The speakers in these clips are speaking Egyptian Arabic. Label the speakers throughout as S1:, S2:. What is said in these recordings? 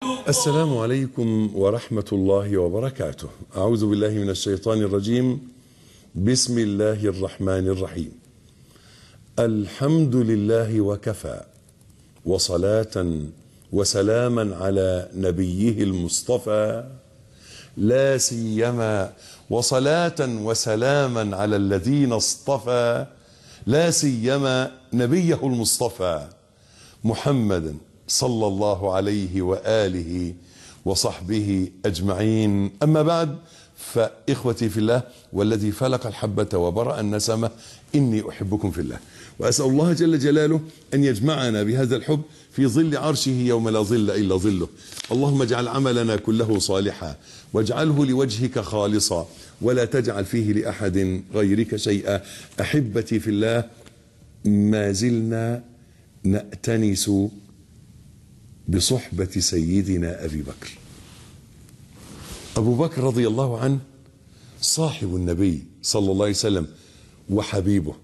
S1: السلام عليكم ورحمة الله وبركاته أعوذ بالله من الشيطان الرجيم بسم الله الرحمن الرحيم الحمد لله وكفى وصلاة وسلاما على نبيه المصطفى لا سيما وصلاة وسلاما على الذين اصطفى لا سيما نبيه المصطفى محمدا صلى الله عليه وآله وصحبه أجمعين أما بعد فإخوتي في الله والذي فلق الحبة وبرأ النسمة إني أحبكم في الله وأسأل الله جل جلاله أن يجمعنا بهذا الحب في ظل عرشه يوم لا ظل إلا ظله اللهم اجعل عملنا كله صالحا واجعله لوجهك خالصا ولا تجعل فيه لأحد غيرك شيئا أحبتي في الله ما زلنا نأتنس بصحبة سيدنا أبي بكر أبو بكر رضي الله عنه صاحب النبي صلى الله عليه وسلم وحبيبه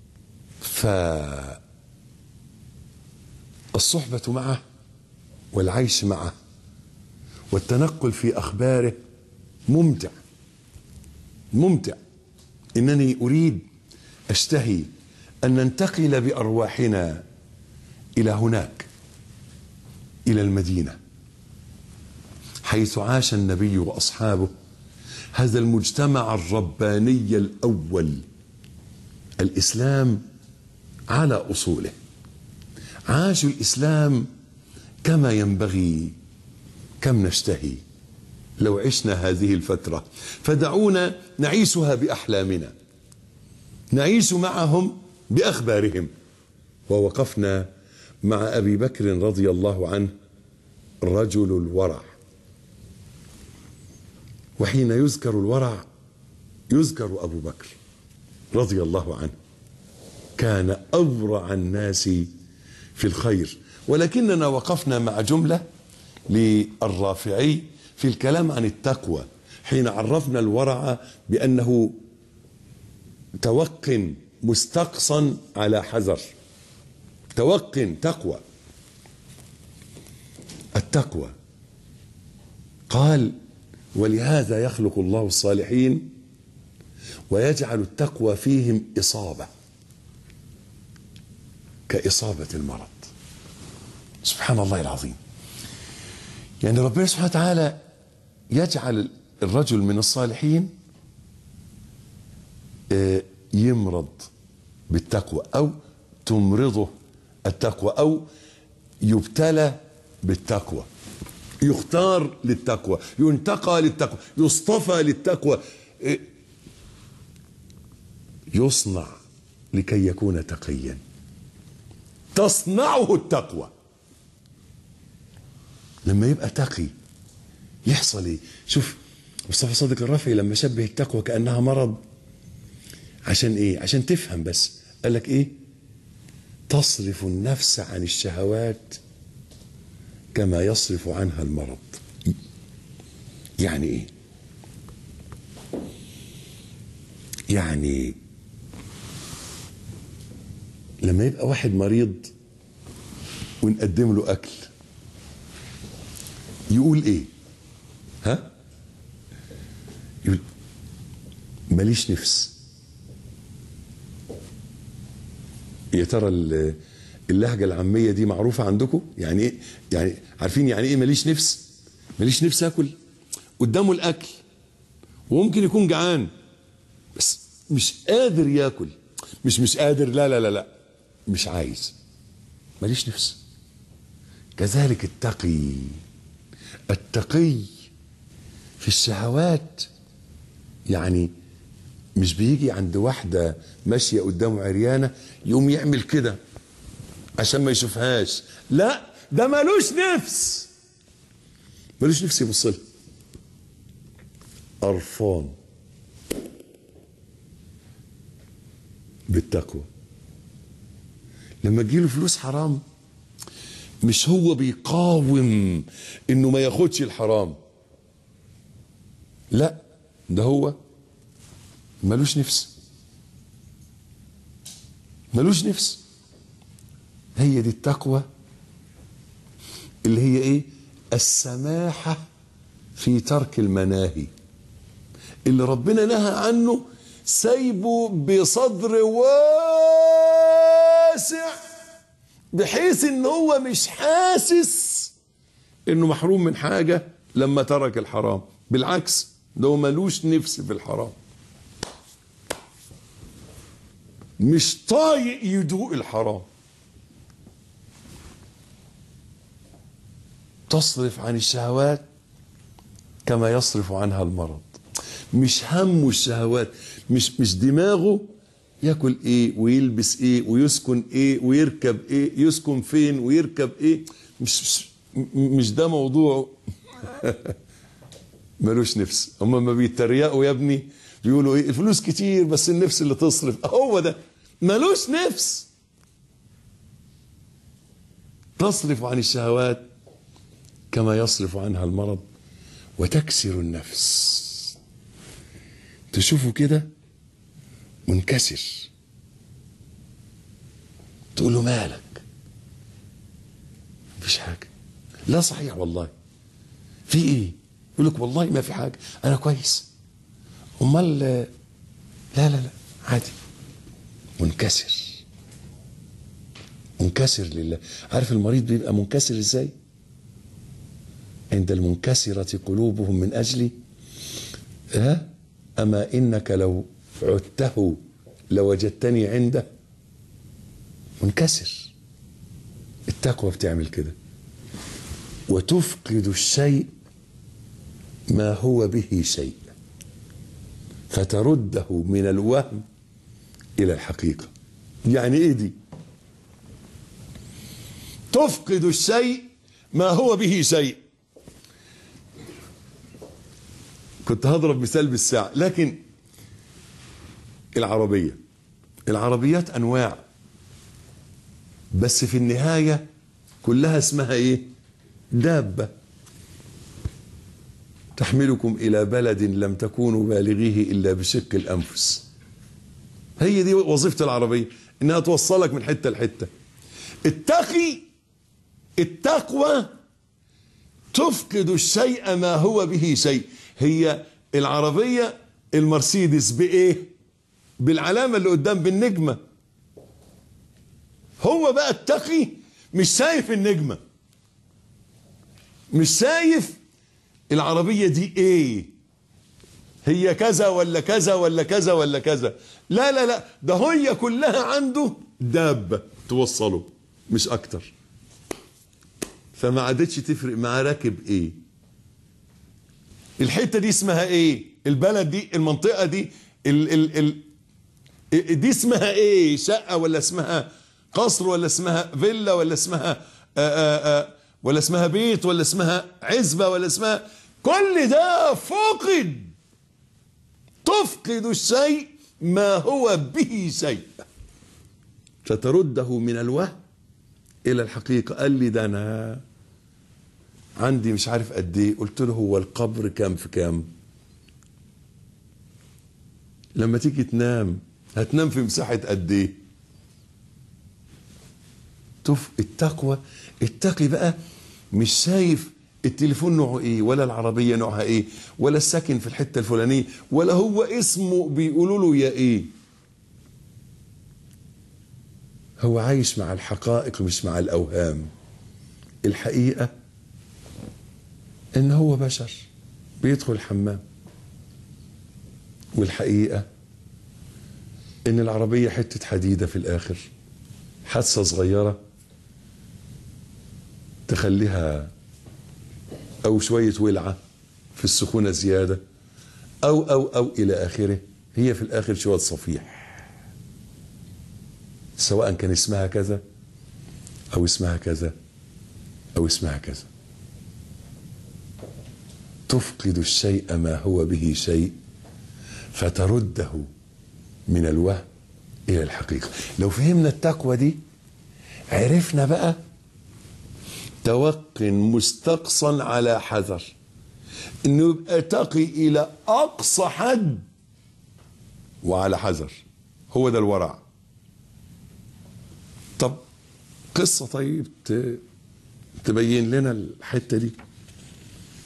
S1: فالصحبة معه والعيش معه والتنقل في أخباره ممتع ممتع إنني أريد أشتهي أن ننتقل بأرواحنا إلى هناك إلى المدينة حيث عاش النبي وأصحابه هذا المجتمع الرباني الأول الإسلام على أصوله عاشوا الإسلام كما ينبغي كم نشتهي لو عشنا هذه الفترة فدعونا نعيشها بأحلامنا نعيش معهم بأخبارهم ووقفنا مع أبي بكر رضي الله عنه رجل الورع وحين يذكر الورع يذكر أبو بكر رضي الله عنه كان أورع الناس في الخير ولكننا وقفنا مع جملة للرافعي في الكلام عن التقوى حين عرفنا الورع بأنه توق مستقصا على حذر توق تقوى التقوى قال ولهذا يخلق الله الصالحين ويجعل التقوى فيهم إصابة كإصابة المرض سبحان الله العظيم يعني ربنا سبحانه وتعالى يجعل الرجل من الصالحين يمرض بالتقوى أو تمرضه التقوى أو يبتلى بالتقوى يختار للتقوى ينتقى للتقوى يصطفى للتقوى يصنع لكي يكون تقيا تصنعه التقوى لما يبقى تقي يحصل ايه شوف مصطفى صادق الرافعي لما شبه التقوى كانها مرض عشان ايه عشان تفهم بس قال لك ايه تصرف النفس عن الشهوات كما يصرف عنها المرض يعني ايه يعني لما يبقى واحد مريض ونقدم له اكل يقول ايه ها يقول ماليش نفس يا ترى اللهجه العاميه دي معروفه عندكم يعني ايه يعني عارفين يعني ايه ماليش نفس ماليش نفس اكل قدامه الاكل وممكن يكون جعان بس مش قادر ياكل مش مش قادر لا لا لا لا مش عايز ماليش نفس كذلك التقي التقي في الشهوات يعني مش بيجي عند واحدة ماشية قدامه عريانة يقوم يعمل كده عشان ما يشوفهاش لا ده ملوش نفس ملوش نفس يبص لها قرفان بالتقوى لما تجيله فلوس حرام مش هو بيقاوم انه ما ياخدش الحرام لا ده هو ملوش نفس ملوش نفس هي دي التقوى اللي هي ايه السماحة في ترك المناهي اللي ربنا نهى عنه سايبه بصدر واسع بحيث ان هو مش حاسس انه محروم من حاجة لما ترك الحرام بالعكس ده هو ملوش نفس في الحرام مش طايق يدوق الحرام تصرف عن الشهوات كما يصرف عنها المرض مش همه الشهوات مش مش دماغه ياكل ايه ويلبس ايه ويسكن ايه ويركب ايه يسكن فين ويركب ايه مش مش, مش ده موضوعه ملوش نفس هم ما بيتريقوا يا ابني بيقولوا ايه الفلوس كتير بس النفس اللي تصرف هو ده ملوش نفس تصرف عن الشهوات كما يصرف عنها المرض وتكسر النفس تشوفه كده منكسر تقول له مالك مفيش حاجة لا صحيح والله في ايه يقول لك والله ما في حاجة انا كويس امال لا لا لا عادي منكسر منكسر لله عارف المريض بيبقى منكسر ازاي عند المنكسرة قلوبهم من أجلي ها أما إنك لو عدته لوجدتني عنده منكسر التقوى بتعمل كده وتفقد الشيء ما هو به شيء فترده من الوهم إلى الحقيقة يعني إيه دي تفقد الشيء ما هو به شيء كنت هضرب مثال بالساعة لكن العربية العربيات أنواع بس في النهاية كلها اسمها إيه دابة تحملكم إلى بلد لم تكونوا بالغيه إلا بشق الأنفس هي دي وظيفة العربية إنها توصلك من حتة لحتة التقي التقوى تفقد الشيء ما هو به شيء هي العربية المرسيدس بإيه بالعلامة اللي قدام بالنجمة هو بقى التقي مش شايف النجمة مش شايف العربية دي ايه هي كذا ولا كذا ولا كذا ولا كذا لا لا لا ده هي كلها عنده دابة توصله مش اكتر فما عادتش تفرق مع راكب ايه الحته دي اسمها ايه البلد دي المنطقه دي ال ال ال دي اسمها ايه شقه ولا اسمها قصر ولا اسمها فيلا ولا اسمها آآ آآ ولا اسمها بيت ولا اسمها عزبه ولا اسمها كل ده فقد تفقد الشيء ما هو به شيء فترده من الوهم الى الحقيقه قال لي ده انا عندي مش عارف قد ايه قلت له هو القبر كام في كام لما تيجي تنام هتنام في مساحة قد ايه تف التقوى التقي بقى مش شايف التليفون نوعه ايه ولا العربية نوعها ايه ولا الساكن في الحتة الفلانية ولا هو اسمه بيقولوا له يا ايه هو عايش مع الحقائق مش مع الاوهام الحقيقه ان هو بشر بيدخل الحمام والحقيقه ان العربيه حته حديده في الاخر حادثه صغيره تخليها او شويه ولعه في السخونه زياده او او او الى اخره هي في الاخر شويه صفيح سواء كان اسمها كذا او اسمها كذا او اسمها كذا تفقد الشيء ما هو به شيء فترده من الوهم الى الحقيقه لو فهمنا التقوى دي عرفنا بقى توق مستقصا على حذر انه يبقى تقي الى اقصى حد وعلى حذر هو ده الورع طب قصه طيب تبين لنا الحته دي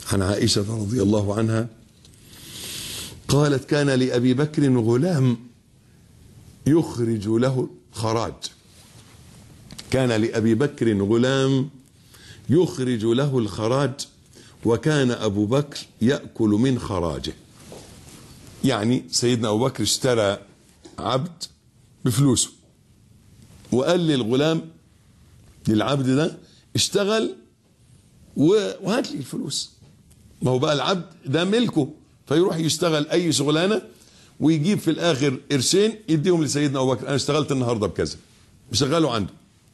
S1: عن عائشة رضي الله عنها قالت كان لأبي بكر غلام يخرج له خراج كان لأبي بكر غلام يخرج له الخراج وكان أبو بكر يأكل من خراجه يعني سيدنا أبو بكر اشترى عبد بفلوسه وقال للغلام للعبد ده اشتغل وهات لي الفلوس ما هو بقى العبد ده ملكه فيروح يشتغل اي شغلانه ويجيب في الاخر قرشين يديهم لسيدنا ابو بكر انا اشتغلت النهارده بكذا مشغله عنده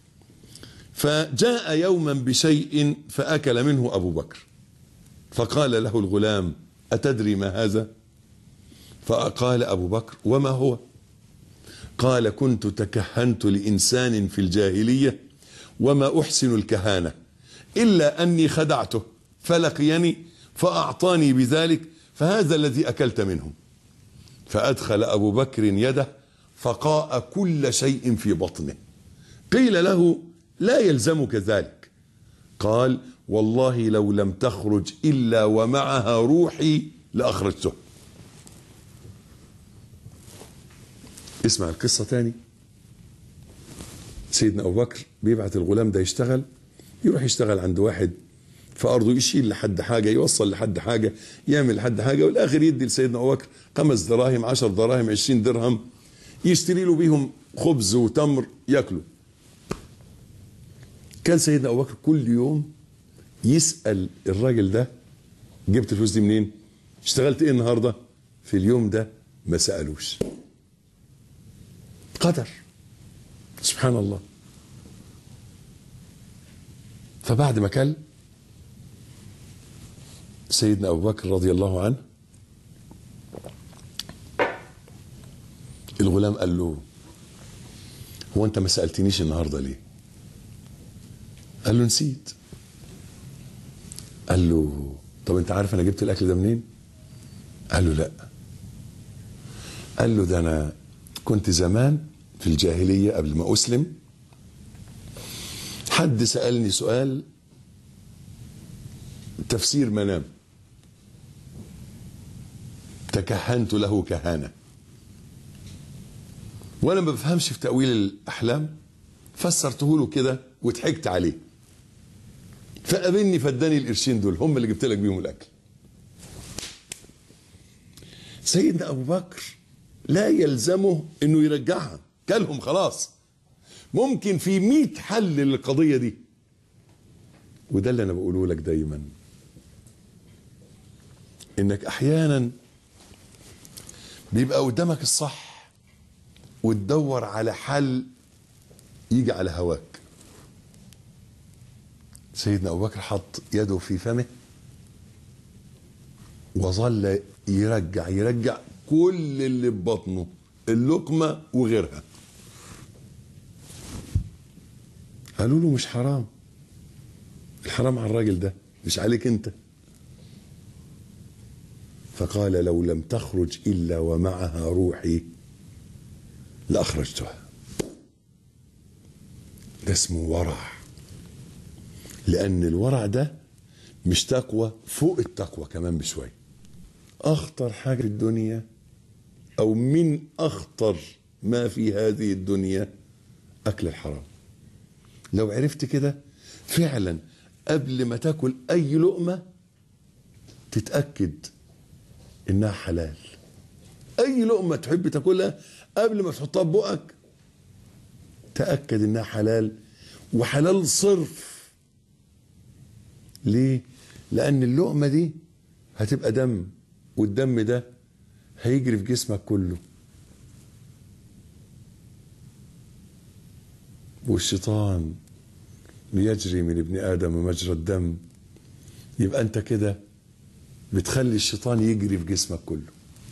S1: فجاء يوما بشيء فاكل منه ابو بكر فقال له الغلام اتدري ما هذا فقال ابو بكر وما هو قال كنت تكهنت لانسان في الجاهليه وما احسن الكهانه الا اني خدعته فلقيني فاعطاني بذلك فهذا الذي اكلت منه فادخل ابو بكر يده فقاء كل شيء في بطنه قيل له لا يلزمك ذلك قال والله لو لم تخرج الا ومعها روحي لاخرجته اسمع القصه تاني سيدنا ابو بكر بيبعت الغلام ده يشتغل يروح يشتغل عند واحد في ارضه يشيل لحد حاجه يوصل لحد حاجه يعمل لحد حاجه والاخر يدي لسيدنا ابو بكر خمس دراهم عشر دراهم عشرين درهم يشتري له بيهم خبز وتمر ياكله كان سيدنا ابو بكر كل يوم يسال الراجل ده جبت الفلوس دي منين؟ اشتغلت ايه النهارده؟ في اليوم ده ما سالوش قدر سبحان الله فبعد ما كل سيدنا ابو بكر رضي الله عنه الغلام قال له هو انت ما سالتنيش النهارده ليه قال له نسيت قال له طب انت عارف انا جبت الاكل ده منين قال له لا قال له ده انا كنت زمان في الجاهليه قبل ما اسلم حد سالني سؤال تفسير منام تكهنت له كهانه وانا ما بفهمش في تاويل الاحلام فسرته له كده وضحكت عليه فقابلني فاداني القرشين دول هم اللي جبت لك بيهم الاكل سيدنا ابو بكر لا يلزمه انه يرجعها كلهم خلاص ممكن في مئة حل للقضية دي وده اللي انا بقوله لك دايما انك احيانا بيبقى قدامك الصح وتدور على حل يجي على هواك سيدنا ابو بكر حط يده في فمه وظل يرجع يرجع كل اللي في بطنه اللقمه وغيرها قالوا له مش حرام الحرام على الراجل ده مش عليك انت فقال لو لم تخرج الا ومعها روحي لاخرجتها ده اسمه ورع لان الورع ده مش تقوى فوق التقوى كمان بشويه اخطر حاجه في الدنيا او من اخطر ما في هذه الدنيا اكل الحرام لو عرفت كده فعلا قبل ما تاكل اي لقمه تتاكد انها حلال اي لقمه تحب تاكلها قبل ما تحطها في بقك تاكد انها حلال وحلال صرف ليه لان اللقمه دي هتبقى دم والدم ده هيجري في جسمك كله والشيطان بيجري من ابن ادم مجرى الدم يبقى انت كده بتخلي الشيطان يجري في جسمك كله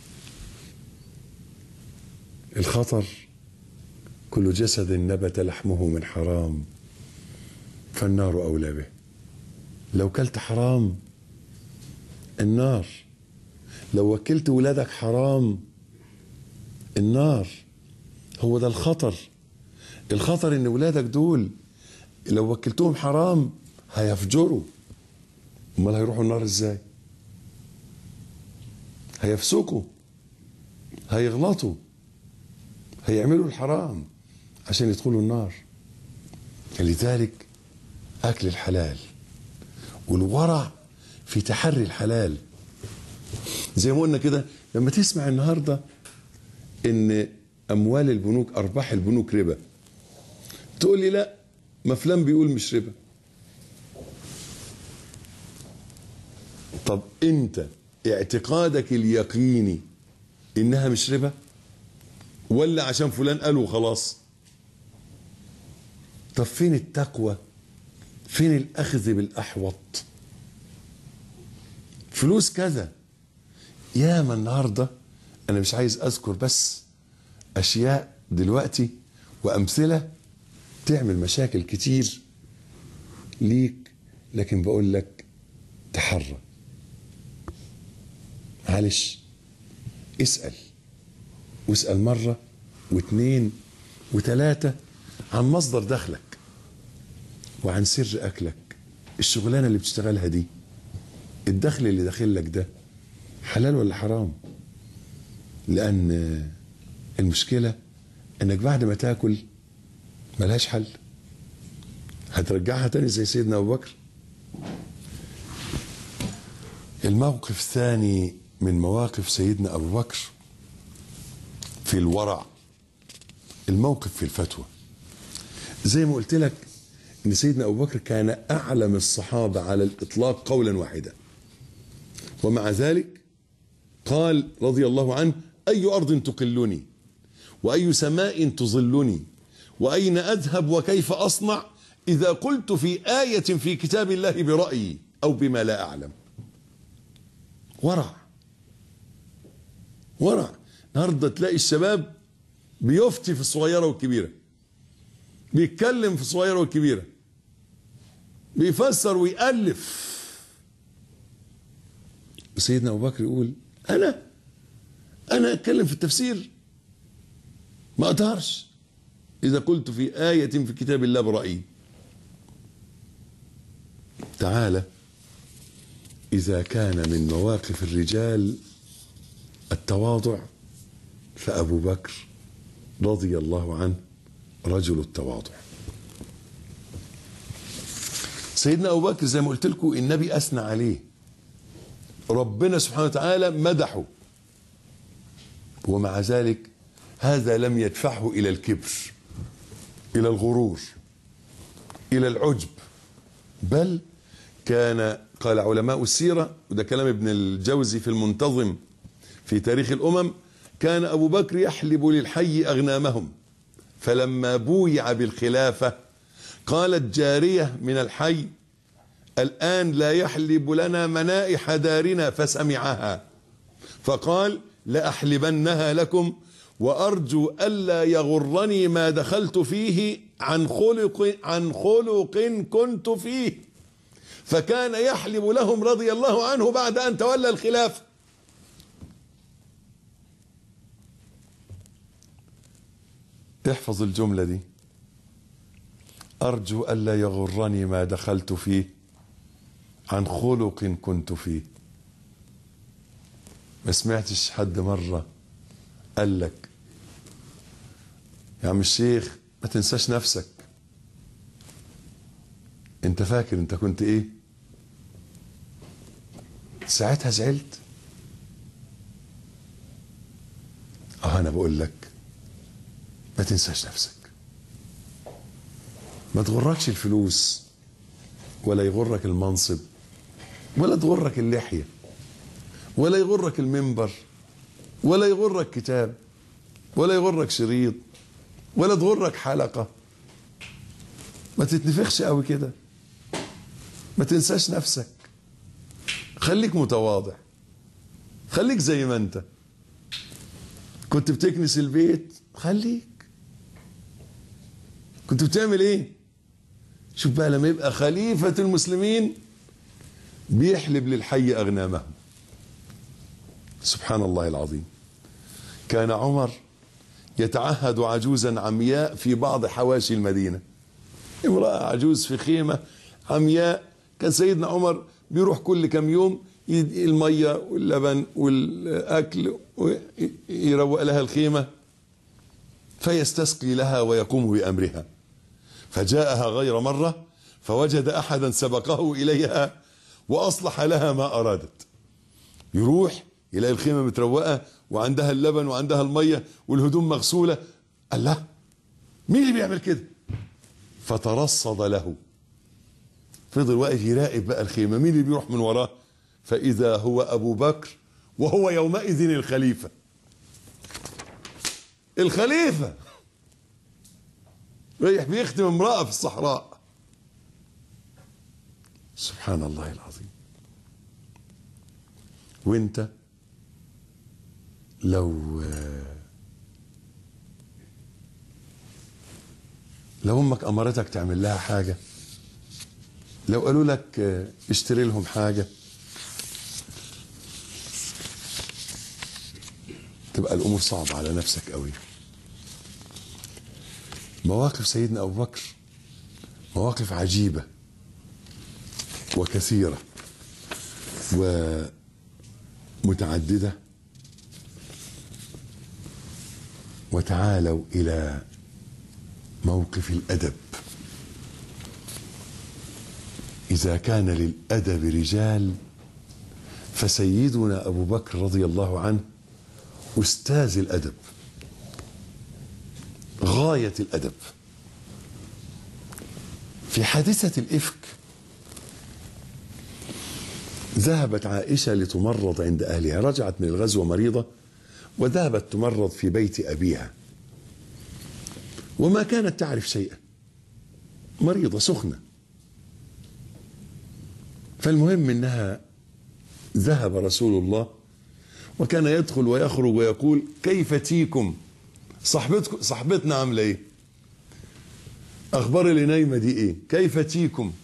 S1: الخطر كل جسد نبت لحمه من حرام فالنار اولى به لو كلت حرام النار لو وكلت ولادك حرام النار هو ده الخطر الخطر ان ولادك دول لو وكلتهم حرام هيفجروا امال هيروحوا النار ازاي هيفسقوا هيغلطوا هيعملوا الحرام عشان يدخلوا النار لذلك اكل الحلال والورع في تحري الحلال زي ما قلنا كده لما تسمع النهارده ان اموال البنوك ارباح البنوك ربا تقول لي لا ما فلان بيقول مش ربا طب انت اعتقادك اليقيني انها مش ربا ولا عشان فلان قال وخلاص طب فين التقوى فين الاخذ بالاحوط فلوس كذا ياما النهارده انا مش عايز اذكر بس اشياء دلوقتي وامثله تعمل مشاكل كتير ليك لكن بقول لك تحرى معلش اسال واسال مره واثنين وثلاثه عن مصدر دخلك وعن سر اكلك الشغلانه اللي بتشتغلها دي الدخل اللي داخل لك ده حلال ولا حرام لان المشكله انك بعد ما تاكل ملهاش حل هترجعها تاني زي سيدنا ابو بكر الموقف الثاني من مواقف سيدنا ابو بكر في الورع الموقف في الفتوى زي ما قلت لك ان سيدنا ابو بكر كان اعلم الصحابه على الاطلاق قولا واحدا ومع ذلك قال رضي الله عنه اي ارض تقلني واي سماء تظلني واين اذهب وكيف اصنع اذا قلت في ايه في كتاب الله برايي او بما لا اعلم ورع ورع النهارده تلاقي الشباب بيفتي في الصغيره والكبيره بيتكلم في الصغيره والكبيره بيفسر ويألف سيدنا ابو بكر يقول انا انا اتكلم في التفسير ما اقدرش اذا قلت في ايه في كتاب الله برايي تعالى اذا كان من مواقف الرجال التواضع فابو بكر رضي الله عنه رجل التواضع سيدنا ابو بكر زي ما قلت لكم النبي اثنى عليه ربنا سبحانه وتعالى مدحه ومع ذلك هذا لم يدفعه الى الكبر الى الغرور الى العجب بل كان قال علماء السيره وده كلام ابن الجوزي في المنتظم في تاريخ الامم كان ابو بكر يحلب للحي اغنامهم فلما بويع بالخلافه قالت جاريه من الحي الان لا يحلب لنا منائح دارنا فسمعها فقال لاحلبنها لكم وارجو الا يغرني ما دخلت فيه عن خلق عن خلق كنت فيه فكان يحلب لهم رضي الله عنه بعد ان تولى الخلافه احفظ الجمله دي ارجو الا يغرني ما دخلت فيه عن خلق كنت فيه ما سمعتش حد مره قال لك يا عم الشيخ ما تنساش نفسك انت فاكر انت كنت ايه ساعتها زعلت اه انا بقول لك ما تنساش نفسك ما تغركش الفلوس ولا يغرك المنصب ولا تغرك اللحيه ولا يغرك المنبر ولا يغرك كتاب ولا يغرك شريط ولا تغرك حلقة ما تتنفخش قوي كده ما تنساش نفسك خليك متواضع خليك زي ما انت كنت بتكنس البيت خليك كنت بتعمل ايه شوف بقى لما يبقى خليفة المسلمين بيحلب للحي أغنامهم سبحان الله العظيم كان عمر يتعهد عجوزا عمياء في بعض حواشي المدينة امرأة عجوز في خيمة عمياء كان سيدنا عمر بيروح كل كم يوم يد- الميه واللبن والاكل ويروق لها الخيمه فيستسقي لها ويقوم بامرها فجاءها غير مره فوجد احدا سبقه اليها واصلح لها ما ارادت يروح يلاقي الخيمه متروقه وعندها اللبن وعندها الميه والهدوم مغسوله قال لا مين اللي بيعمل كده فترصد له فضل واقف يراقب بقى الخيمه مين اللي بيروح من وراه فاذا هو ابو بكر وهو يومئذ الخليفه الخليفه رايح بيخدم امراه في الصحراء سبحان الله العظيم وانت لو لو امك امرتك تعمل لها حاجه لو قالوا لك آه، اشتري لهم حاجه تبقى الامور صعبه على نفسك قوي مواقف سيدنا ابو بكر مواقف عجيبه وكثيره ومتعدده وتعالوا الى موقف الادب اذا كان للادب رجال فسيدنا ابو بكر رضي الله عنه استاذ الادب غايه الادب في حادثه الافك ذهبت عائشه لتمرض عند اهلها رجعت من الغزو مريضه وذهبت تمرض في بيت ابيها وما كانت تعرف شيئا مريضه سخنه فالمهم انها ذهب رسول الله وكان يدخل ويخرج ويقول كيف تيكم صاحبتكم صاحبتنا عامله ايه اخبار اللي نايمه دي ايه كيف تيكم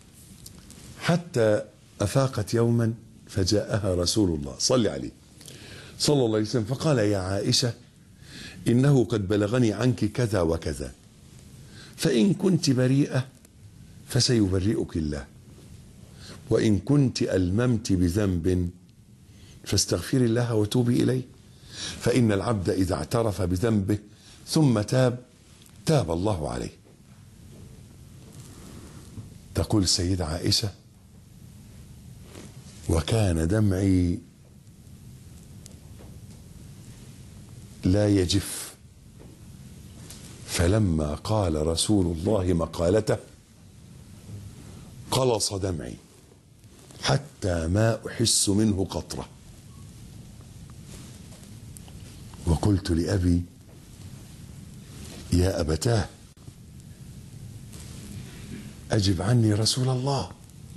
S1: حتى افاقت يوما فجاءها رسول الله صلى عليه صلى الله عليه وسلم فقال يا عائشه انه قد بلغني عنك كذا وكذا فان كنت بريئه فسيبرئك الله وان كنت الممت بذنب فاستغفري الله وتوبي اليه فان العبد اذا اعترف بذنبه ثم تاب تاب الله عليه تقول السيده عائشه وكان دمعي لا يجف فلما قال رسول الله مقالته قلص دمعي حتى ما احس منه قطره وقلت لابي يا ابتاه اجب عني رسول الله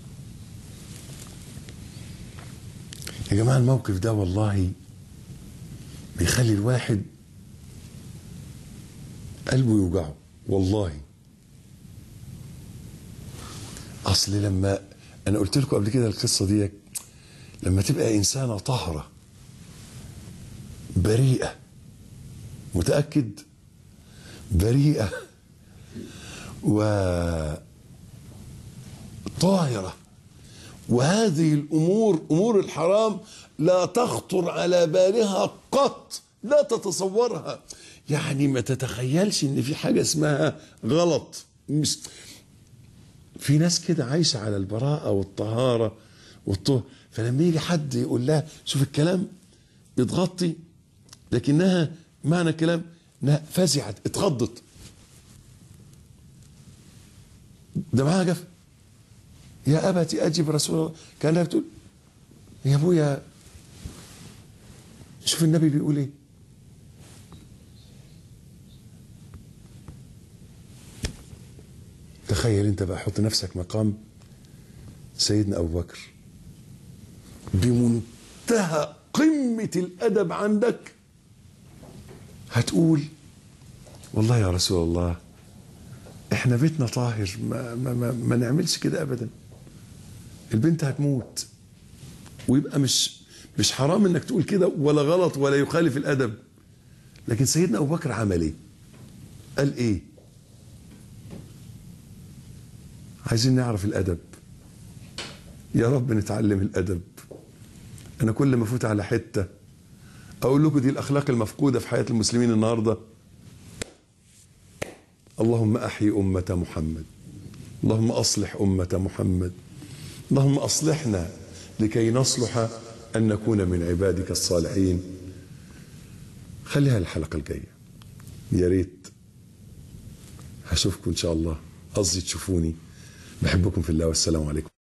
S1: يا جماعه الموقف ده والله بيخلي الواحد قلبه يوجعه والله اصل لما انا قلت لكم قبل كده القصه دي لما تبقى انسانه طاهره بريئه متاكد بريئه و طاهره وهذه الامور امور الحرام لا تخطر على بالها قط لا تتصورها يعني ما تتخيلش ان في حاجه اسمها غلط مش في ناس كده عايشه على البراءه والطهاره والطهر فلما يجي حد يقول لها شوف الكلام بتغطي لكنها معنى الكلام انها فزعت اتخضت ده معاها جف يا ابتي اجب رسول الله كانها بتقول يا ابويا شوف النبي بيقول ايه تخيل انت بقى حط نفسك مقام سيدنا ابو بكر بمنتهى قمه الادب عندك هتقول والله يا رسول الله احنا بيتنا طاهر ما, ما, ما, ما نعملش كده ابدا البنت هتموت ويبقى مش مش حرام انك تقول كده ولا غلط ولا يخالف الادب لكن سيدنا ابو بكر عمل ايه قال ايه عايزين نعرف الادب يا رب نتعلم الادب انا كل ما افوت على حته اقول لكم دي الاخلاق المفقوده في حياه المسلمين النهارده اللهم احي امه محمد اللهم اصلح امه محمد اللهم اصلحنا لكي نصلح ان نكون من عبادك الصالحين خليها الحلقه الجايه يا ريت هشوفكم ان شاء الله قصدي تشوفوني بحبكم في الله والسلام عليكم